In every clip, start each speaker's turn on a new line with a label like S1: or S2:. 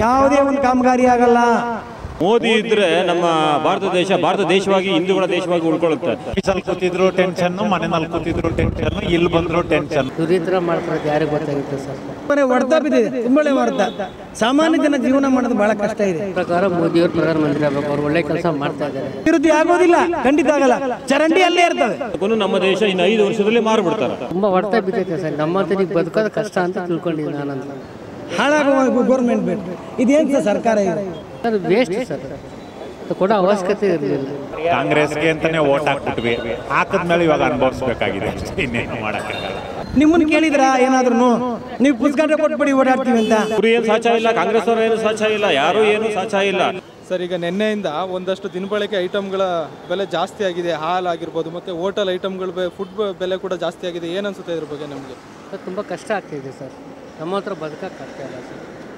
S1: ಯಾವುದೇ ಒಂದು ಕಾಮಗಾರಿ ಆಗಲ್ಲ
S2: ಮೋದಿ ಇದ್ರೆ ನಮ್ಮ ಭಾರತ ದೇಶ ಭಾರತ ದೇಶವಾಗಿ ಹಿಂದೂಗಳ ದೇಶವಾಗಿ ಉಳ್ಕೊಳ್ಳುತ್ತೆ
S3: ಆಫೀಸಲ್ಲಿ ಕೂತಿದ್ರು ಟೆನ್ಷನ್ ಮನೆಯಲ್ಲಿ ಕೂತಿದ್ರು ಟೆನ್ಷನ್ ಇಲ್ಲಿ ಬಂದ್ರು ಟೆನ್ಷನ್
S4: ದುರಿದ್ರ ಮಾಡ್ಕೊಳ್ಳೋದು ಯಾರಿಗೆ ಗೊತ್ತಾಗುತ್ತೆ ಸರ್
S1: ತುಂಬಾನೇ ಹೊಡೆತ ಬಿದ್ದಿದೆ ತುಂಬಾನೇ ಹೊಡೆತ ಸಾಮಾನ್ಯ ಜನ ಜೀವನ ಮಾಡೋದು ಬಹಳ ಕಷ್ಟ ಇದೆ
S4: ಪ್ರಕಾರ ಮೋದಿಯವರು ಪ್ರಧಾನಮಂತ್ರಿ ಆಗ್ಬೇಕು ಅವ್ರು ಒಳ್ಳೆ ಕೆಲಸ ಮಾಡ್ತಾ ಇದ್ದಾರೆ
S1: ಅಭಿವೃದ್ಧಿ ಆಗೋದಿಲ್ಲ ಖಂಡಿತ ಆಗಲ್ಲ ಚರಂಡಿ ಅಲ್ಲೇ ಇರ್ತವೆ
S2: ಅದಕ್ಕೂ ನಮ್ಮ ದೇಶ ಇನ್ನು ಐದು ವರ್ಷದಲ್ಲಿ ಮಾರ್ಬಿಡ್ತಾರೆ
S4: ತುಂಬ ಹೊಡೆತ ಬಿದ್ದೈತೆ ಸರ್ ನಮ್ಮಂತರಿಗೆ ಬದುಕೋದು ಕಷ್ಟ ಅಂತ ತಿಳ್ಕೊಂಡಿದ್ದೀನಿ ನಾನಂತ
S1: ಹಾಳಾಗುವ ಗೌರ್ಮೆಂಟ್ ಬೇಕು ಇದೇನ್ ಸರ್ ಸರ್ಕಾರ ಇದೆ
S4: ಸರ್ ವೇಸ್ಟ್ ಸರ್ ಅದು ಕೊಡೋ ಅವಶ್ಯಕತೆ ಇರಲಿಲ್ಲ
S3: ಕಾಂಗ್ರೆಸ್ಗೆ ಅಂತಾನೆ ಓಟ್ ಹಾಕ್ಬಿಟ್ವಿ ಹಾಕಿದ್ಮೇಲೆ ಇವಾಗ ಅನುಭವಿಸ್ಬೇಕಾಗಿದೆ ಅಷ್ಟೇ ಇನ್ನೇನು ಮಾಡೋಕ್ಕಾಗಲ್ಲ
S1: ನಿಮ್ಮನ್ನ ಕೇಳಿದ್ರ ಏನಾದ್ರು ನೀವು ಪುಸ್ತಕ ಕೊಟ್ಬಿಡಿ ಓಡಾಡ್ತೀವಿ ಅಂತ
S2: ಇವ್ರು ಏನು ಸಾಚ ಇಲ್ಲ ಕಾಂಗ್ರೆಸ್ ಅವರು ಏನು ಸಾಚ ಇಲ್ಲ ಯಾರು ಏನು ಸಾಚ ಇಲ್ಲ
S5: ಸರ್ ಈಗ ನಿನ್ನೆಯಿಂದ ಒಂದಷ್ಟು ದಿನಬಳಕೆ ಐಟಮ್ಗಳ ಬೆಲೆ ಜಾಸ್ತಿ ಆಗಿದೆ ಹಾಲು ಆಗಿರ್ಬೋದು ಮತ್ತು ಹೋಟೆಲ್ ಐಟಮ್ಗಳ ಬೆ ಫುಡ್ ಬೆಲೆ ಕೂಡ ಜಾಸ್ತಿ ಆಗಿದೆ ಏನು ಅನ್ಸುತ್ತೆ ಇದ್ರ ಬಗ್ಗೆ ನಮಗೆ
S4: ಸರ್ ತುಂಬ ಕಷ್ಟ ಆಗ್ತಿದೆ ಸರ್ ನಮ್ಮ ಹತ್ರ ಬದುಕಕ್ಕೆ ಆಗ್ತಾ ಇಲ್ಲ ಸರ್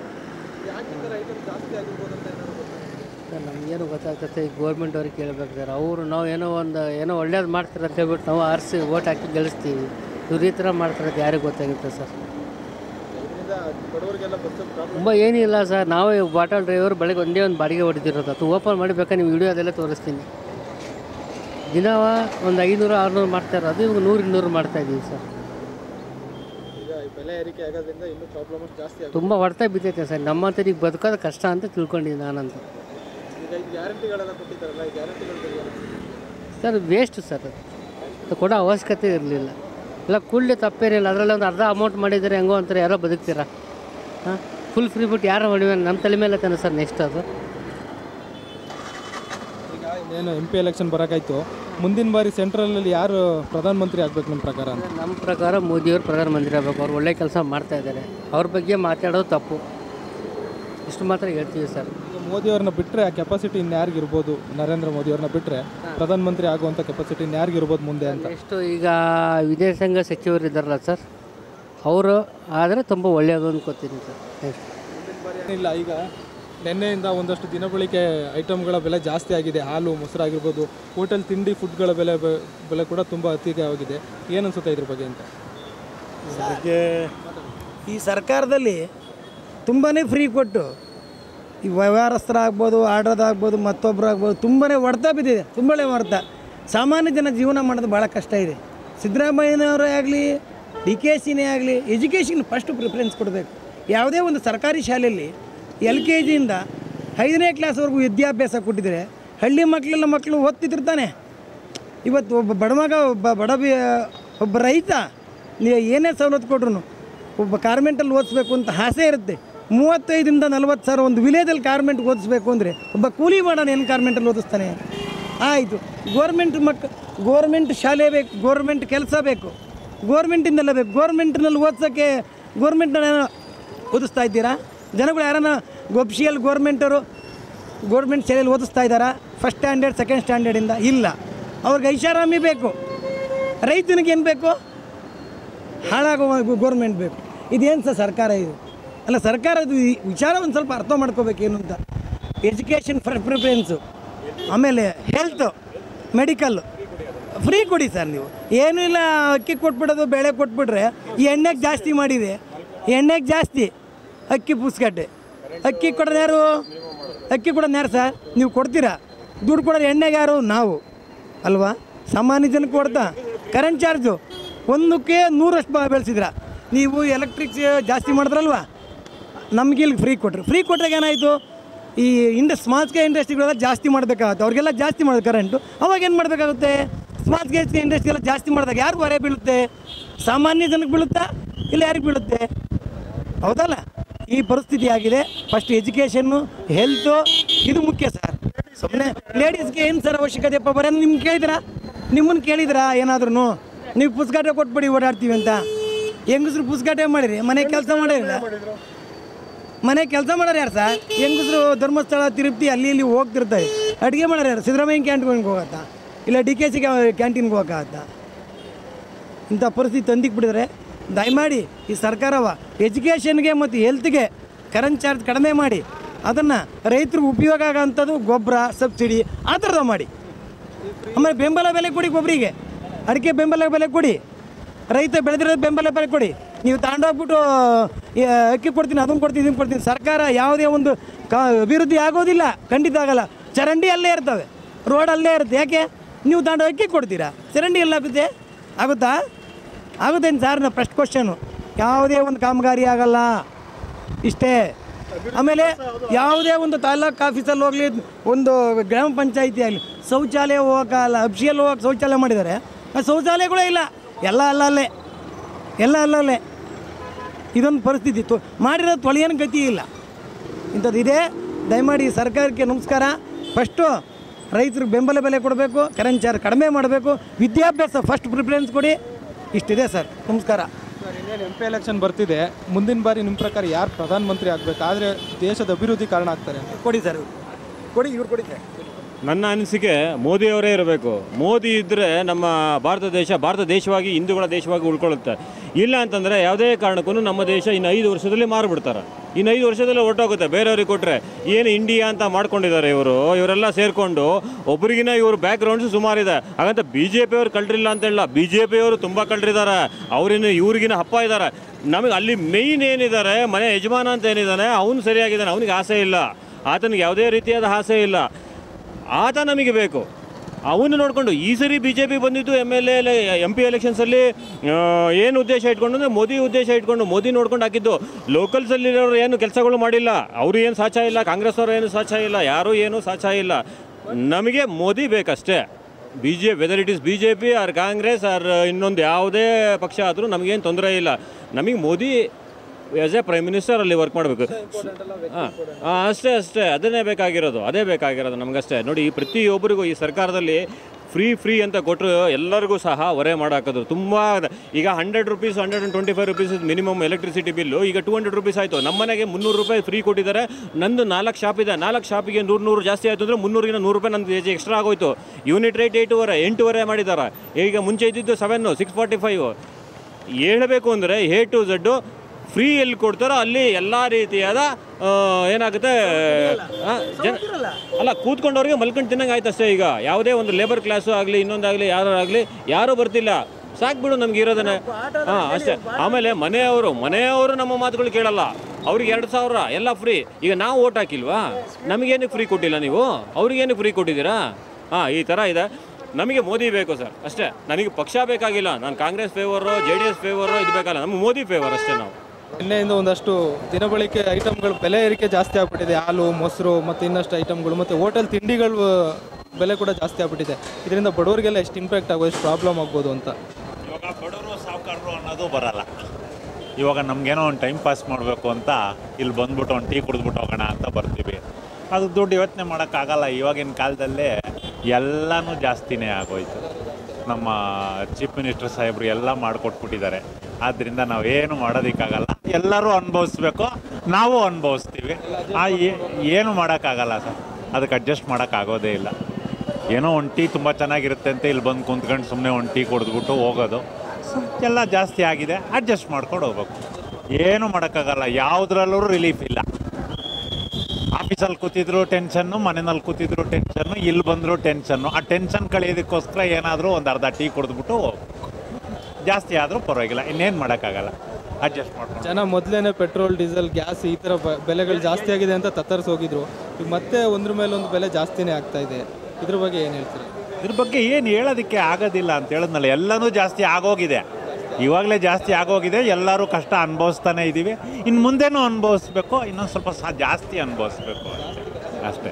S4: ಸರ್ ನಮಗೇನು ಗೊತ್ತಾಗ್ತದೆ ಈ ಗೌರ್ಮೆಂಟ್ ಅವ್ರಿಗೆ ಕೇಳ್ಬೇಕು ಸರ್ ಅವರು ನಾವು ಏನೋ ಒಂದು ಏನೋ ಒಳ್ಳೇದು ಮಾಡ್ತಾರೆ ಅಂತ ಹೇಳ್ಬಿಟ್ಟು ನಾವು ಆರಿಸಿ ಓಟ್ ಹಾಕಿ ಗೆಲ್ಲಿಸ್ತೀವಿ ಇವ್ರು ಈ ಥರ ಮಾಡ್ತಾರೆ ಯಾರಿಗೆ ಗೊತ್ತಾಗುತ್ತೆ ಸರ್ ತುಂಬ ಏನಿಲ್ಲ ಸರ್ ನಾವೇ ಬಾಟಲ್ ಡ್ರೈವರ್ ಬೆಳಗ್ಗೆ ಒಂದೇ ಒಂದು ಬಾಡಿಗೆ ಹೊಡಿತಿರೋದು ಅದು ಓಪನ್ ಮಾಡಿ ಬೇಕಾದ್ರೆ ನೀವು ವಿಡಿಯೋ ಅದೆಲ್ಲ ತೋರಿಸ್ತೀನಿ ದಿನ ಒಂದು ಐನೂರು ಆರುನೂರು ಮಾಡ್ತಾ ಇರೋದು ಇವಾಗ ನೂರು ಇನ್ನೂರು ಮಾಡ್ತಾ ಇದ್ದೀವಿ ಸರ್
S5: ಈಗ ಈ ಬೆಲೆ ಏರಿಕೆ ಆಗೋದ್ರಿಂದ ಇನ್ನೂ ಪ್ರಾಬ್ಲಮ್ ಜಾಸ್ತಿ ಆಗುತ್ತೆ
S4: ತುಂಬ ಹೊಡೆತ ಬಿದ್ದೈತೆ ಸರ್ ನಮ್ಮಂತರಿಗೆ ಬದುಕೋದು ಕಷ್ಟ ಅಂತ ತಿಳ್ಕೊಂಡಿದ್ದೀನಿ ನಾನಂತ
S5: ಈಗ ಈ ಗ್ಯಾರಂಟಿಗಳೆಲ್ಲ ಕೊಟ್ಟಿದ್ದಾರಲ್ಲ ಈ ಗ್ಯಾರಂಟಿಗಳ ಬಗ್ಗೆ ಏನು?
S4: ಸರ್ ವೇಸ್ಟ್ ಸರ್ ಅದು ಅದು ಕೊಡೋ ಅವಶ್ಯಕತೆ ಇರಲಿಲ್ಲ ಎಲ್ಲ ಕೂಡಲೇ ತಪ್ಪೇನಿಲ್ಲ ಅದರಲ್ಲಿ ಒಂದು ಅರ್ಧ ಅಮೌಂಟ್ ಮಾಡಿದರೆ ಹೆಂಗೋ ಅಂತಾರೆ ಯಾರೋ ಬದುಕ್ತೀರಾ ಹಾಂ ಫುಲ್ ಫ್ರೀ ಬಿಟ್ಟು ಯಾರೋ ಹೊಡಿವೆ ನಮ್ಮ ತಲೆ ಮೇಲೆ ತಾನೆ ಸರ್ ನೆಕ್ಸ್ಟ್ ಅದು
S5: ಈಗ ಇನ್ನೇನು ಎಂ ಪಿ ಎಲೆಕ್ಷನ್ ಬರೋಕ್ಕಾಯ್ತು ಮುಂದಿನ ಬಾರಿ ಸೆಂಟ್ರಲಲ್ಲಿ ಯಾರು ಪ್ರಧಾನಮಂತ್ರಿ ಆಗ್ಬೇಕು ನಿಮ್ಮ ಪ್ರಕಾರ ಅಂತ
S4: ನಮ್ಮ ಪ್ರಕಾರ ಮೋದಿಯವರು ಪ್ರಧಾನಮಂತ್ರಿ ಆಗಬೇಕು ಅವ್ರು ಒಳ್ಳೆ ಕೆಲಸ ಮಾಡ್ತಾ ಇದ್ದಾರೆ ಅವ್ರ ಬಗ್ಗೆ ಮಾತಾಡೋದು ತಪ್ಪು ಇಷ್ಟು ಮಾತ್ರ ಹೇಳ್ತೀವಿ ಸರ್
S5: ಈಗ ಮೋದಿಯವ್ರನ್ನ ಬಿಟ್ಟರೆ ಆ ಕೆಪಾಸಿಟಿ ಇನ್ಯಾರಿಗಿರ್ಬೋದು ನರೇಂದ್ರ ಮೋದಿಯವ್ರನ್ನ ಬಿಟ್ಟರೆ ಪ್ರಧಾನಮಂತ್ರಿ ಆಗುವಂಥ ಕೆಪಾಸಿಟಿ ಇನ್ಯಾರಿಗಿರ್ಬೋದು ಮುಂದೆ ಅಂತ
S4: ಎಷ್ಟು ಈಗ ವಿದೇಶಾಂಗ ಸಚಿವರು ಇದ್ದಾರಲ್ಲ ಸರ್ ಅವರು ಆದರೆ ತುಂಬ ಒಳ್ಳೆಯದು ಅನ್ಕೋತೀನಿ ಸರ್ ನೆಕ್ಸ್ಟ್
S5: ಇಲ್ಲ ಈಗ ನಿನ್ನೆಯಿಂದ ಒಂದಷ್ಟು ದಿನಬಳಕೆ ಐಟಮ್ಗಳ ಬೆಲೆ ಜಾಸ್ತಿ ಆಗಿದೆ ಹಾಲು ಮೊಸರಾಗಿರ್ಬೋದು ಹೋಟೆಲ್ ತಿಂಡಿ ಫುಡ್ಗಳ ಬೆಲೆ ಬೆ- ಬೆಲೆ ಕೂಡ ತುಂಬ ಅತಿಯಾಗಿದೆ ಏನು ಅನ್ಸುತ್ತೆ ಇದ್ರ ಬಗ್ಗೆ ಅಂತ
S1: ಈ ಸರ್ಕಾರದಲ್ಲಿ ತುಂಬಾ ಫ್ರೀ ಕೊಟ್ಟು ಈ ವ್ಯವಹಾರಸ್ಥರಾಗ್ಬೋದು ಆರ್ಡರ್ದಾಗ್ಬೋದು ಮತ್ತೊಬ್ಬರು ಆಗ್ಬೋದು ತುಂಬಾ ಹೊಡೆತ ಬಿದ್ದಿದೆ ತುಂಬಾ ಹೊಡೆತ ಸಾಮಾನ್ಯ ಜನ ಜೀವನ ಮಾಡೋದು ಭಾಳ ಕಷ್ಟ ಇದೆ ಸಿದ್ದರಾಮಯ್ಯನವರೇ ಆಗಲಿ ಡಿ ಕೆ ಸಿನೇ ಆಗಲಿ ಎಜುಕೇಷನ್ ಫಸ್ಟ್ ಪ್ರಿಫರೆನ್ಸ್ ಕೊಡಬೇಕು ಯಾವುದೇ ಒಂದು ಸರ್ಕಾರಿ ಶಾಲೆಯಲ್ಲಿ ಎಲ್ ಕೆ ಜಿಯಿಂದ ಐದನೇ ಕ್ಲಾಸ್ವರೆಗೂ ವಿದ್ಯಾಭ್ಯಾಸ ಕೊಟ್ಟಿದ್ರೆ ಹಳ್ಳಿ ಮಕ್ಕಳೆಲ್ಲ ಮಕ್ಕಳು ಓದ್ತಿದ್ದಿರ್ತಾನೆ ಇವತ್ತು ಒಬ್ಬ ಬಡಮಗ ಒಬ್ಬ ಬಡ ಬಿ- ಒಬ್ಬ ರೈತ ನೀವು ಏನೇ ಸವಲತ್ತು ಕೊಟ್ರು ಒಬ್ಬ ಕಾರ್ಮೆಂಟಲ್ಲಿ ಓದಿಸ್ಬೇಕು ಅಂತ ಆಸೆ ಇರುತ್ತೆ ಮೂವತ್ತೈದರಿಂದ ನಲ್ವತ್ತು ಸಾವಿರ ಒಂದು ವಿಲೇಜಲ್ಲಿ ಕಾರ್ಮೆಂಟ್ ಓದಿಸ್ಬೇಕು ಅಂದರೆ ಒಬ್ಬ ಕೂಲಿ ಮಾಡೋಣ ಏನು ಕಾರ್ಮೆಂಟಲ್ಲಿ ಓದಿಸ್ತಾನೆ ಆಯಿತು ಗೋರ್ಮೆಂಟ್ ಮಕ್ ಗೋರ್ಮೆಂಟ್ ಶಾಲೆ ಬೇಕು ಗೋರ್ಮೆಂಟ್ ಕೆಲಸ ಬೇಕು ಗೋರ್ಮೆಂಟಿಂದೆಲ್ಲ ಬೇಕು ಗೋರ್ಮೆಂಟ್ನಲ್ಲಿ ಓದ್ಸೋಕ್ಕೆ ಗೋರ್ಮೆಂಟ್ನ ಓದಿಸ್ತಾ ಇದ್ದೀರಾ ಜನಗಳು ಯಾರನ್ನ ಗೊಬ್ಶಿಯಲ್ಲಿ ಗೋರ್ಮೆಂಟವರು ಗೋರ್ಮೆಂಟ್ ಶಾಲೆಯಲ್ಲಿ ಓದಿಸ್ತಾ ಇದ್ದಾರಾ ಫಸ್ಟ್ ಸ್ಟ್ಯಾಂಡರ್ಡ್ ಸೆಕೆಂಡ್ ಸ್ಟ್ಯಾಂಡರ್ಡಿಂದ ಇಲ್ಲ ಅವ್ರಿಗೆ ಐಷಾರಾಮಿ ಬೇಕು ರೈತನಿಗೆ ಏನು ಬೇಕು ಹಾಳಾಗುವ ಗೋರ್ಮೆಂಟ್ ಬೇಕು ಇದೇನು ಸರ್ ಸರ್ಕಾರ ಇದು ಅಲ್ಲ ಸರ್ಕಾರದ ಈ ವಿಚಾರ ಒಂದು ಸ್ವಲ್ಪ ಅರ್ಥ ಮಾಡ್ಕೋಬೇಕೇನು ಅಂತ ಎಜುಕೇಷನ್ ಫಸ್ಟ್ ಪ್ರಿಫರೆನ್ಸು ಆಮೇಲೆ ಹೆಲ್ತು ಮೆಡಿಕಲ್ಲು ಫ್ರೀ ಕೊಡಿ ಸರ್ ನೀವು ಏನೂ ಇಲ್ಲ ಅಕ್ಕಿ ಕೊಟ್ಬಿಡೋದು ಬೇಳೆ ಕೊಟ್ಬಿಟ್ರೆ ಈ ಎಣ್ಣೆಗೆ ಜಾಸ್ತಿ ಮಾಡಿದೆ ಎಣ್ಣೆಗೆ ಜಾಸ್ತಿ ಅಕ್ಕಿ ಪುಸ್ಕಟ್ಟೆ ಅಕ್ಕಿ ಕೊಡೋದು ಯಾರು ಅಕ್ಕಿ ಕೊಡೋದು ಯಾರು ಸರ್ ನೀವು ಕೊಡ್ತೀರಾ ದುಡ್ಡು ಕೊಡೋದು ಎಣ್ಣೆಗೆ ಯಾರು ನಾವು ಅಲ್ವಾ ಸಾಮಾನ್ಯ ಜನಕ್ಕೆ ಕೊಡ್ತಾ ಕರೆಂಟ್ ಚಾರ್ಜು ಒಂದಕ್ಕೆ ನೂರಷ್ಟು ಬ- ಬೆಳೆಸಿದ್ರ ನೀವು ಎಲೆಕ್ಟ್ರಿಕ್ ಜಾಸ್ತಿ ಮಾಡಿದ್ರಲ್ವಾ ನಮಗೆ ಇಲ್ಲಿ ಫ್ರೀ ಕೊಟ್ರು ಫ್ರೀ ಕೊಟ್ಟಾಗ ಏನಾಯಿತು ಈ ಇಂಡ ಸ್ಮಾಲ್ ಸ್ಕೇಲ್ ಇಂಡಸ್ಟ್ರಿಗಳೆಲ್ಲ ಜಾಸ್ತಿ ಮಾಡಬೇಕಾಗುತ್ತೆ ಅವ್ರಿಗೆಲ್ಲ ಜಾಸ್ತಿ ಮಾಡೋದು ಕರೆಂಟು ಅವಾಗ ಏನು ಮಾಡಬೇಕಾಗುತ್ತೆ ಸ್ಮಾಲ್ ಸ್ಕೇಲ್ ಇಂಡಸ್ಟ್ರಿ ಎಲ್ಲ ಜಾಸ್ತಿ ಮಾಡಿದಾಗ ಯಾರು ಹೊರೆ ಬೀಳುತ್ತೆ ಸಾಮಾನ್ಯ ಜನಕ್ಕೆ ಬೀಳುತ್ತಾ ಇಲ್ಲ ಯಾರಿಗೆ ಬೀಳುತ್ತೆ ಹೌದಲ್ಲ ಈ ಪರಿಸ್ಥಿತಿ ಆಗಿದೆ ಫಸ್ಟ್ ಎಜುಕೇಷನ್ನು ಹೆಲ್ತು ಇದು ಮುಖ್ಯ ಸರ್ ಸುಮ್ಮನೆ ಲೇಡೀಸ್ಗೆ ಏನು ಸರ್ ಅವಶ್ಯಕತೆಯಪ್ಪ ಬರೀ ನಿಮ್ಗೆ ಕೇಳಿದ್ರಾ ನಿಮ್ಮನ್ನು ಕೇಳಿದ್ರಾ ಏನಾದ್ರೂ ನೀವು ಪುಸ್ತಕಾಟ ಕೊಟ್ಬಿಡಿ ಓಡಾಡ್ತೀವಿ ಅಂತ ಹೆಂಗಸ್ರು ಪುಸ್ತಕಾಟ ಮಾಡಿರಿ ಮನೆ ಕೆಲಸ ಮಾಡಿರಲಿಲ್ಲ ಮನೆ ಕೆಲಸ ಮಾಡೋರು ಯಾರು ಸರ್ ಹೆಂಗಸ್ರು ಧರ್ಮಸ್ಥಳ ತಿರುಪತಿ ಅಲ್ಲಿ ಇಲ್ಲಿ ಹೋಗ್ತಿರ್ತಾರೆ ಅಡುಗೆ ಮಾಡೋರು ಯಾರು ಸಿದ್ದರಾಮಯ್ಯ ಕ್ಯಾಂಟೀನ್ಗೆ ಹೋಗತ್ತಾ ಇಲ್ಲ ಡಿ ಕೆ ಸಿ ಕ್ಯಾಂಟೀನ್ಗೆ ಹೋಗತ್ತಾ ಇಂಥ ಪರಿಸ್ಥಿತಿ ತಂದಿಕ್ಬಿಟ್ಟಿದ್ರೆ ದಯಮಾಡಿ ಈ ಸರ್ಕಾರವ ಎಜುಕೇಷನ್ಗೆ ಮತ್ತು ಹೆಲ್ತ್ಗೆ ಕರೆಂಟ್ ಚಾರ್ಜ್ ಕಡಿಮೆ ಮಾಡಿ ಅದನ್ನು ರೈತರಿಗೆ ಉಪಯೋಗ ಆಗೋಂಥದ್ದು ಗೊಬ್ಬರ ಸಬ್ಸಿಡಿ ಆ ಥರದ ಮಾಡಿ ಆಮೇಲೆ ಬೆಂಬಲ ಬೆಲೆ ಕೊಡಿ ಗೊಬ್ಬರಿಗೆ ಅಡಿಕೆ ಬೆಂಬಲ ಬೆಲೆ ಕೊಡಿ ರೈತ ಬೆಳೆದಿರೋದು ಬೆಂಬಲ ಬೆಲೆ ಕೊಡಿ ನೀವು ತಗೊಂಡೋಗ್ಬಿಟ್ಟು ಈ ಅಕ್ಕಿ ಕೊಡ್ತೀನಿ ಅದನ್ನು ಕೊಡ್ತೀನಿ ಇದನ್ನು ಕೊಡ್ತೀನಿ ಸರ್ಕಾರ ಯಾವುದೇ ಒಂದು ಕಾ ಅಭಿವೃದ್ಧಿ ಆಗೋದಿಲ್ಲ ಖಂಡಿತ ಆಗಲ್ಲ ಚರಂಡಿ ಅಲ್ಲೇ ಇರ್ತವೆ ರೋಡ್ ಅಲ್ಲೇ ಇರುತ್ತೆ ಯಾಕೆ ನೀವು ತಗೊಂಡು ಅಕ್ಕಿ ಕೊಡ್ತೀರಾ ಚರಂಡಿ ಎಲ್ಲಾಗುತ್ತೆ ಆಗುತ್ತಾ ಆಗುತ್ತೇನು ಸರ್ ನಾ ಫಸ್ಟ್ ಕ್ವಶನು ಯಾವುದೇ ಒಂದು ಕಾಮಗಾರಿ ಆಗಲ್ಲ ಇಷ್ಟೇ ಆಮೇಲೆ ಯಾವುದೇ ಒಂದು ತಾಲೂಕು ಆಫೀಸಲ್ಲಿ ಹೋಗಲಿ ಒಂದು ಗ್ರಾಮ ಪಂಚಾಯಿತಿ ಆಗಲಿ ಶೌಚಾಲಯ ಹೋಗೋಕ್ಕಲ್ಲ ಅಫ್ಸಿಯಲ್ಲಿ ಹೋಗಕ್ಕೆ ಶೌಚಾಲಯ ಮಾಡಿದ್ದಾರೆ ಆ ಶೌಚಾಲಯಗಳೇ ಇಲ್ಲ ಎಲ್ಲ ಅಲ್ಲಲ್ಲೇ ಎಲ್ಲ ಅಲ್ಲಲ್ಲೇ ಇದೊಂದು ಪರಿಸ್ಥಿತಿ ತೊ ಮಾಡಿರೋದು ತೊಳೆಯೋನು ಗತಿ ಇಲ್ಲ ಇಂಥದ್ದು ಇದೆ ದಯಮಾಡಿ ಸರ್ಕಾರಕ್ಕೆ ನಮಸ್ಕಾರ ಫಸ್ಟು ರೈತರಿಗೆ ಬೆಂಬಲ ಬೆಲೆ ಕೊಡಬೇಕು ಕರೆಂಟ್ ಚಾರ್ಜ್ ಕಡಿಮೆ ಮಾಡಬೇಕು ವಿದ್ಯಾಭ್ಯಾಸ ಫಸ್ಟ್ ಪ್ರಿಫರೆನ್ಸ್ ಕೊಡಿ ಇಷ್ಟಿದೆ ಸರ್ ನಮಸ್ಕಾರ
S5: ಸರ್ ಇನ್ನೇನು ಎಂ ಪಿ ಎಲೆಕ್ಷನ್ ಬರ್ತಿದೆ ಮುಂದಿನ ಬಾರಿ ನಿಮ್ಮ ಪ್ರಕಾರ ಯಾರು ಪ್ರಧಾನಮಂತ್ರಿ ಆಗಬೇಕು ಆದರೆ ದೇಶದ ಅಭಿವೃದ್ಧಿ ಕಾರಣ ಆಗ್ತಾರೆ ಅಂತ
S1: ಕೊಡಿ ಸರ್ ಕೊಡಿ ಇವ್ರು ಕೊಡಿ ಸರ್
S2: ನನ್ನ ಅನಿಸಿಕೆ ಮೋದಿಯವರೇ ಇರಬೇಕು ಮೋದಿ ಇದ್ದರೆ ನಮ್ಮ ಭಾರತ ದೇಶ ಭಾರತ ದೇಶವಾಗಿ ಹಿಂದೂಗಳ ದೇಶವಾಗಿ ಉಳ್ಕೊಳ್ಳುತ್ತೆ ಇಲ್ಲ ಅಂತಂದರೆ ಯಾವುದೇ ಕಾರಣಕ್ಕೂ ನಮ್ಮ ದೇಶ ಇನ್ನು ಐದು ವರ್ಷದಲ್ಲಿ ಮಾರಿಬಿಡ್ತಾರೆ ಇನ್ನು ಐದು ವರ್ಷದಲ್ಲಿ ಹೊರಟೋಗುತ್ತೆ ಬೇರೆಯವ್ರಿಗೆ ಕೊಟ್ಟರೆ ಏನು ಇಂಡಿಯಾ ಅಂತ ಮಾಡ್ಕೊಂಡಿದ್ದಾರೆ ಇವರು ಇವರೆಲ್ಲ ಸೇರಿಕೊಂಡು ಒಬ್ರಿಗಿನ ಇವರು ಬ್ಯಾಕ್ಗ್ರೌಂಡ್ಸ್ ಸುಮಾರಿದೆ ಹಾಗಂತ ಬಿ ಜೆ ಪಿಯವ್ರು ಕಳ್ರಿಲ್ಲ ಅಂತ ಹೇಳ ಬಿ ಜೆ ಪಿಯವರು ತುಂಬ ಕಳ್ರಿದ್ದಾರೆ ಅವರಿನ್ನು ಇವ್ರಿಗಿನ ಹಪ್ಪ ಇದ್ದಾರೆ ನಮಗೆ ಅಲ್ಲಿ ಮೇಯ್ನ್ ಏನಿದ್ದಾರೆ ಮನೆ ಯಜಮಾನ ಅಂತ ಏನಿದ್ದಾನೆ ಅವನು ಸರಿಯಾಗಿದ್ದಾನೆ ಅವನಿಗೆ ಆಸೆ ಇಲ್ಲ ಆತನಿಗೆ ಯಾವುದೇ ರೀತಿಯಾದ ಆಸೆ ಇಲ್ಲ ಆತ ನಮಗೆ ಬೇಕು ಅವನು ನೋಡಿಕೊಂಡು ಈ ಸರಿ ಬಿ ಜೆ ಪಿ ಬಂದಿದ್ದು M L A M P ಎಲೆಕ್ಷನ್ಸಲ್ಲಿ ಏನು ಉದ್ದೇಶ ಇಟ್ಕೊಂಡು ಅಂದರೆ ಮೋದಿ ಉದ್ದೇಶ ಇಟ್ಕೊಂಡು ಮೋದಿ ನೋಡ್ಕೊಂಡು ಹಾಕಿದ್ದು ಲೋಕಲ್ಸಲ್ಲಿರೋರು ಏನು ಕೆಲಸಗಳು ಮಾಡಿಲ್ಲ ಅವರು ಏನು ಸಾಚ ಇಲ್ಲ ಕಾಂಗ್ರೆಸ್ ಅವರು ಏನು ಸಾಚ ಇಲ್ಲ ಯಾರೂ ಏನು ಸಾಚ ಇಲ್ಲ ನಮಗೆ ಮೋದಿ ಬೇಕಷ್ಟೇ B J whether it is B J P or Congress or ಇನ್ನೊಂದು ಯಾವುದೇ ಪಕ್ಷ ಆದರೂ ನಮಗೇನು ತೊಂದರೆ ಇಲ್ಲ ನಮಗೆ Modi as a prime minister ಅಲ್ಲಿ ವರ್ಕ್ ಮಾಡಬೇಕು ಹಾಂ ಅಷ್ಟೇ ಅಷ್ಟೇ ಅದನ್ನೇ ಬೇಕಾಗಿರೋದು ಅದೇ ಬೇಕಾಗಿರೋದು ನಮಗಷ್ಟೇ ನೋಡಿ ಈ ಪ್ರತಿಯೊಬ್ಬರಿಗೂ ಈ ಸರ್ಕಾರದಲ್ಲಿ ಫ್ರೀ ಫ್ರೀ ಅಂತ ಕೊಟ್ಟರು ಎಲ್ಲರಿಗೂ ಸಹ ಹೊರೆ ಮಾಡಾಕಿದ್ರು ತುಂಬ ಈಗ hundred rupees hundred and twenty five rupees minimum electricity bill ಈಗ ಟೂ ಹಂಡ್ರೆಡ್ ರುಪೀಸ್ ಆಯಿತು ನಮ್ಮ ಮನೆಗೆ ಮುನ್ನೂರು ರೂಪಾಯಿ ಫ್ರೀ ಕೊಟ್ಟಿದ್ದಾರೆ ನಂದು ನಾಲ್ಕು ಶಾಪ್ ಇದೆ ನಾಲ್ಕು ಶಾಪಿಗೆ ನೂರು ನೂರು ಜಾಸ್ತಿ ಆಯಿತು ಅಂದರೆ ಮುನ್ನೂರಿಗಿನ ನೂರು ರೂಪಾಯಿ ನಂದು ಏಜ್ ಎಕ್ಸ್ಟ್ರಾ ಆಗೋಯ್ತು ಯೂನಿಟ್ ರೇಟ್ ಏಟುವರೆ ಎಂಟೂವರೆ ಮಾಡಿದ್ದಾರೆ ಈಗ ಮುಂಚೆ ಇದ್ದಿದ್ದು ಸೆವೆನ್ನು ಸಿಕ್ಸ್ ಫಾರ್ಟಿ ಫೈವ್ ಹೇಳಬೇಕು ಅಂದರೆ ಎ ಟು ಝಡ್ಡು ಫ್ರೀ ಎಲ್ಲಿ ಕೊಡ್ತಾರೋ ಅಲ್ಲಿ ಎಲ್ಲ ರೀತಿಯಾದ ಆ, ಏನಾಗುತ್ತೆ ಆ, ಜನ ಅಲ್ಲ ಕೂತ್ಕೊಂಡವ್ರಿಗೆ ಮಲ್ಕೊಂಡು ತಿನ್ನಂಗೆ ಆಯ್ತು ಅಷ್ಟೇ ಈಗ ಯಾವುದೇ ಒಂದು ಲೇಬರ್ ಕ್ಲಾಸು ಆಗಲಿ ಇನ್ನೊಂದಾಗಲಿ ಯಾರು ಆಗಲಿ ಯಾರೂ ಬರ್ತಿಲ್ಲ ಸಾಕು ಬಿಡು ನಮ್ಗೆ ಇರೋದನ್ನೇ ಹಾಂ ಅಷ್ಟೇ ಆಮೇಲೆ ಮನೆಯವರು ಮನೆಯವರು ನಮ್ಮ ಮಾತುಗಳು ಕೇಳಲ್ಲ ಅವ್ರಿಗೆ ಎರಡು ಸಾವಿರ ಎಲ್ಲ ಫ್ರೀ ಈಗ ನಾವು ಓಟ್ ಹಾಕಿಲ್ವಾ ನಮಗೇನಕ್ಕೆ ಫ್ರೀ ಕೊಟ್ಟಿಲ್ಲ ನೀವು ಅವ್ರಿಗೇನಕ್ಕೆ ಫ್ರೀ ಕೊಟ್ಟಿದ್ದೀರಾ ಹಾಂ ಈ ಥರ ಇದೆ ನಮಗೆ ಮೋದಿ ಬೇಕು ಸರ್ ಅಷ್ಟೇ ನನಗೆ ಪಕ್ಷ ಬೇಕಾಗಿಲ್ಲ ನಾನು Congress favour J D S favour ಇದು ಬೇಕಲ್ಲ ನಮ್ಗೆ ಮೋದಿ ಫೇವರ್ ಅಷ್ಟೇ ನಾವು
S5: ನಿನ್ನೆಯಿಂದ ಒಂದಷ್ಟು ದಿನಬಳಕೆ ಐಟಮ್ಗಳು ಬೆಲೆ ಏರಿಕೆ ಜಾಸ್ತಿ ಆಗ್ಬಿಟ್ಟಿದೆ ಹಾಲು ಮೊಸರು ಮತ್ತು ಇನ್ನಷ್ಟು ಐಟಮ್ಗಳು ಮತ್ತು ಹೋಟೆಲ್ ತಿಂಡಿಗಳು ಬೆಲೆ ಕೂಡ ಜಾಸ್ತಿ ಆಗ್ಬಿಟ್ಟಿದೆ ಇದರಿಂದ ಬಡವರಿಗೆಲ್ಲ ಎಷ್ಟು ಇಂಪ್ಯಾಕ್ಟ್ ಆಗೋದು ಎಷ್ಟು ಪ್ರಾಬ್ಲಮ್ ಆಗ್ಬೋದು ಅಂತ
S3: ಇವಾಗ ಬಡವರು ಸಾವುಕಾರರು ಅನ್ನೋದು ಬರಲ್ಲ ಇವಾಗ ನಮಗೇನೋ ಒಂದು ಟೈಮ್ ಪಾಸ್ ಮಾಡಬೇಕು ಅಂತ ಇಲ್ಲಿ ಬಂದ್ಬಿಟ್ಟು ಒಂದು ಟೀ ಕುಡಿದ್ಬಿಟ್ಟು ಹೋಗೋಣ ಅಂತ ಬರ್ತೀವಿ ಅದು ದುಡ್ಡು ಯೋಚನೆ ಮಾಡೋಕ್ಕಾಗಲ್ಲ ಇವಾಗಿನ ಕಾಲದಲ್ಲೇ ಎಲ್ಲನೂ ಜಾಸ್ತಿನೇ ಆಗೋಯ್ತು ನಮ್ಮ ಚೀಫ್ ಮಿನಿಸ್ಟರ್ ಸಾಹೇಬರು ಎಲ್ಲ ಮಾಡಿಕೊಟ್ಬಿಟ್ಟಿದ್ದಾರೆ ಆದ್ದರಿಂದ ನಾವೇನು ಮಾಡೋದಕ್ಕಾಗಲ್ಲ ಎಲ್ಲರೂ ಅನುಭವಿಸ್ಬೇಕು ನಾವು ಅನುಭವಿಸ್ತೀವಿ ಆ ಏ- ಏನು ಮಾಡೋಕ್ಕಾಗಲ್ಲ ಸರ್ ಅದಕ್ಕೆ ಅಡ್ಜಸ್ಟ್ ಮಾಡೋಕ್ಕಾಗೋದೇ ಇಲ್ಲ ಏನೋ ಒಂದು ಟೀ ತುಂಬ ಚೆನ್ನಾಗಿರುತ್ತೆ ಅಂತ ಇಲ್ಲಿ ಬಂದು ಕುಂತ್ಕೊಂಡು ಸುಮ್ಮನೆ ಒಂದು ಟೀ ಕುಡಿದ್ಬಿಟ್ಟು ಹೋಗೋದು ಸೊ ಎಲ್ಲ ಜಾಸ್ತಿ ಆಗಿದೆ ಅಡ್ಜಸ್ಟ್ ಮಾಡ್ಕೊಂಡು ಹೋಗ್ಬೇಕು ಏನು ಮಾಡೋಕ್ಕಾಗಲ್ಲ ಯಾವುದ್ರಲ್ಲೂ ರಿಲೀಫ್ ಇಲ್ಲ ಆಫೀಸಲ್ಲಿ ಕೂತಿದ್ರು ಟೆನ್ಷನ್ನು ಮನೆಯಲ್ಲಿ ಕೂತಿದ್ರು ಟೆನ್ಷನ್ನು ಇಲ್ಲಿ ಬಂದರೂ ಟೆನ್ಷನ್ನು ಆ ಟೆನ್ಷನ್ ಕಳೆಯೋದಕ್ಕೋಸ್ಕರ ಏನಾದರೂ ಒಂದು ಅರ್ಧ ಟೀ ಕುಡಿದ್ಬಿಟ್ಟು ಹೋಗ್ಬೇಕು ಜಾಸ್ತಿ ಆದರೂ ಪರವಾಗಿಲ್ಲ ಇನ್ನೇನು ಮಾಡೋಕ್ಕಾಗಲ್ಲ ಅಡ್ಜಸ್ಟ್ ಮಾಡ್ಕೊಂಡು
S5: ಜನ ಮೊದಲೇ ಪೆಟ್ರೋಲ್ ಡೀಸೆಲ್ ಗ್ಯಾಸ್ ಈ ಥರ ಬ- ಬೆಲೆಗಳು ಜಾಸ್ತಿ ಆಗಿದೆ ಅಂತ ತತ್ತರಿಸಿ ಹೋಗಿದ್ರು ಈಗ ಮತ್ತೆ ಒಂದ್ರ ಮೇಲೆ ಒಂದು ಬೆಲೆ ಜಾಸ್ತಿನೇ ಆಗ್ತಾ ಇದೆ ಇದ್ರ ಬಗ್ಗೆ ಏನು ಹೇಳ್ತೀರಿ
S3: ಇದ್ರ ಬಗ್ಗೆ ಏನು ಹೇಳೋದಕ್ಕೆ ಆಗೋದಿಲ್ಲ ಅಂತ ಹೇಳಿದ್ನಲ್ಲ ಎಲ್ಲನೂ ಜಾಸ್ತಿ ಆಗೋಗಿದೆ ಇವಾಗಲೇ ಜಾಸ್ತಿ ಆಗೋಗಿದೆ ಎಲ್ಲರೂ ಕಷ್ಟ ಅನುಭವಿಸ್ತಾನೆ ಇದ್ದೀವಿ ಇನ್ನು ಮುಂದೆನೂ ಅನುಭವಿಸ್ಬೇಕು ಇನ್ನೊಂದು ಸ್ವಲ್ಪ ಸಹ ಜಾಸ್ತಿ ಅನುಭವಿಸ್ಬೇಕು ಅಷ್ಟೇ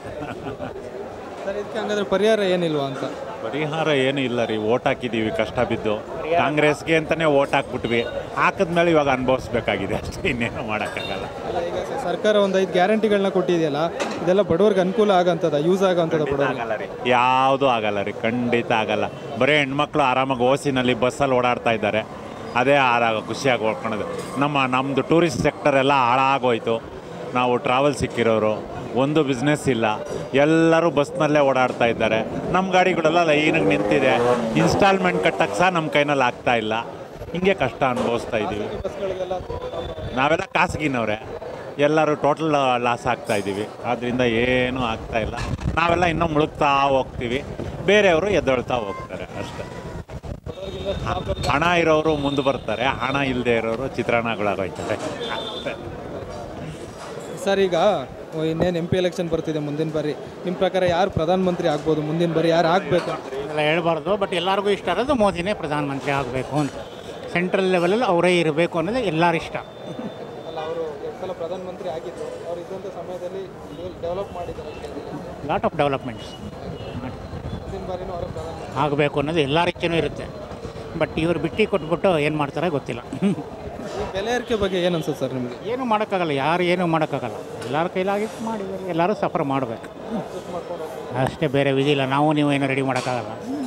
S5: ಸರ್ ಇದಕ್ಕೆ ಹಂಗಾದ್ರೆ ಪರಿಹಾರ ಏನಿಲ್ವಾ ಅಂತ
S3: ಪರಿಹಾರ ಏನು ಇಲ್ಲ ರೀ ಓಟ್ ಹಾಕಿದ್ದೀವಿ ಕಷ್ಟ ಬಿದ್ದು ಕಾಂಗ್ರೆಸ್ಗೆ ಅಂತಲೇ ಓಟ್ ಹಾಕ್ಬಿಟ್ವಿ ಹಾಕಿದ್ಮೇಲೆ ಇವಾಗ ಅನುಭವಿಸ್ಬೇಕಾಗಿದೆ ಅಷ್ಟೇ ಇನ್ನೇನು ಮಾಡೋಕ್ಕಾಗಲ್ಲ
S5: ಅಲ್ಲ ಈಗ ಸ- ಸರ್ಕಾರ ಒಂದು ಐದು ಗ್ಯಾರಂಟಿಗಳನ್ನ ಕೊಟ್ಟಿದೆಯಲ್ಲ ಇದೆಲ್ಲ ಬಡವ್ರಿಗೆ ಅನುಕೂಲ ಆಗಂತದ ಯೂಸ್ ಆಗಂತದ ಬಡವ್ರಿಗೆ
S3: ಆಗಲ್ಲ ರೀ ಯಾವುದೂ ಆಗಲ್ಲ ರೀ ಖಂಡಿತ ಆಗಲ್ಲ ಬರೀ ಹೆಣ್ಮಕ್ಳು ಆರಾಮಾಗಿ ಓಸಿನಲ್ಲಿ ಬಸ್ಸಲ್ಲಿ ಓಡಾಡ್ತಾ ಇದ್ದಾರೆ ಅದೇ ಆರಾಗ ಖುಷಿಯಾಗಿ ಓಡ್ಕೊಳೋದು ನಮ್ಮ ನಮ್ಮದು ಟೂರಿಸ್ಟ್ ಸೆಕ್ಟರ್ ಎಲ್ಲ ಹಾಳಾಗೋಯ್ತು ನಾವು ಟ್ರಾವೆಲ್ ಸಿಕ್ಕಿರೋರು ಒಂದು ಬಿಸ್ನೆಸ್ ಇಲ್ಲ ಎಲ್ಲರೂ ಬಸ್ನಲ್ಲೇ ಓಡಾಡ್ತಾ ಇದ್ದಾರೆ ನಮ್ಮ ಗಾಡಿಗಳೆಲ್ಲ ಲೈನಿಗೆ ನಿಂತಿದೆ ಇನ್ಸ್ಟಾಲ್ಮೆಂಟ್ ಕಟ್ಟಕ್ಕೆ ಸಹ ನಮ್ಮ ಕೈನಲ್ಲಿ ಆಗ್ತಾ ಇಲ್ಲ ಹಿಂಗೆ ಕಷ್ಟ ಅನುಭವಿಸ್ತಾ ಇದ್ದೀವಿ ನಾವೆಲ್ಲ ಖಾಸಗಿನವ್ರೆ ಎಲ್ಲರೂ ಟೋಟಲ್ ಲಾಸ್ ಆಗ್ತಾ ಇದ್ದೀವಿ ಆದ್ದರಿಂದ ಏನೂ ಆಗ್ತಾ ಇಲ್ಲ ನಾವೆಲ್ಲ ಇನ್ನೂ ಮುಳುಗ್ತಾ ಹೋಗ್ತೀವಿ ಬೇರೆಯವರು ಎದ್ದೇಳ್ತಾ ಹೋಗ್ತಾರೆ ಅಷ್ಟೇ ಹಣ ಇರೋರು ಮುಂದೆ ಬರ್ತಾರೆ ಹಣ ಇಲ್ಲದೆ ಇರೋರು ಚಿತ್ರಾನ್ನಗಳಾಗೋಯ್ತಾರೆ ಅಷ್ಟೇ
S5: ಸರ್ ಈಗ ಇನ್ನೇನು ಎಂ ಪಿ ಎಲೆಕ್ಷನ್ ಬರ್ತಿದೆ ಮುಂದಿನ ಬಾರಿ ನಿಮ್ಮ ಪ್ರಕಾರ ಯಾರು ಪ್ರಧಾನಮಂತ್ರಿ ಆಗ್ಬೋದು ಮುಂದಿನ ಬಾರಿ ಯಾರು ಆಗಬೇಕು
S6: ಎಲ್ಲ ಹೇಳ್ಬಾರ್ದು ಬಟ್ ಎಲ್ಲರಿಗೂ ಇಷ್ಟ ಇರೋದು ಮೋದಿನೇ ಪ್ರಧಾನಮಂತ್ರಿ ಆಗಬೇಕು ಅಂತ ಸೆಂಟ್ರಲ್ ಲೆವೆಲಲ್ಲಿ ಅವರೇ ಇರಬೇಕು ಅನ್ನೋದು ಎಲ್ಲರ ಇಷ್ಟ
S5: ಅಲ್ಲ ಅವರು ಎರಡು ಸಲ ಪ್ರಧಾನಮಂತ್ರಿ ಆಗಿದ್ರು ಅವ್ರು ಇದ್ದಂಥ ಸಮಯದಲ್ಲಿ ಡೆವಲಪ್ ಮಾಡಿದ್ದಾರೆ
S6: ಲಾಟ್ ಆಫ್ ಡೆವಲಪ್ಮೆಂಟ್ಸ್
S5: ಮುಂದಿನ ಬಾರಿನೂ ಅವರ ಪ್ರಧಾನಮಂತ್ರಿ
S6: ಆಗಬೇಕು ಅನ್ನೋದು ಎಲ್ಲರ ಇಚ್ಛೆನೂ ಇರುತ್ತೆ ಬಟ್ ಇವರು ಬಿಟ್ಟು ಕೊಟ್ಬಿಟ್ಟು ಏನು ಮಾಡ್ತಾರೆ ಗೊತ್ತಿಲ್ಲ
S5: ಈ ಬೆಲೆ ಏರಿಕೆ ಬಗ್ಗೆ ಏನು ಅನ್ಸುತ್ತೆ ಸರ್ ನಿಮಗೆ
S6: ಏನು ಮಾಡೋಕ್ಕಾಗಲ್ಲ ಯಾರು ಏನು ಮಾಡೋಕ್ಕಾಗಲ್ಲ ಎಲ್ಲರ ಕೈಲಾಗಿ ಮಾಡಿದ್ದಾರೆ ಎಲ್ಲರೂ ಸಫರ್ ಮಾಡಬೇಕು ಅಷ್ಟೇ ಬೇರೆ ವಿಧಿ ಇಲ್ಲ ನಾವು ನೀವು ಏನು ರೆಡಿ ಮಾಡೋಕ್ಕಾಗಲ್ಲ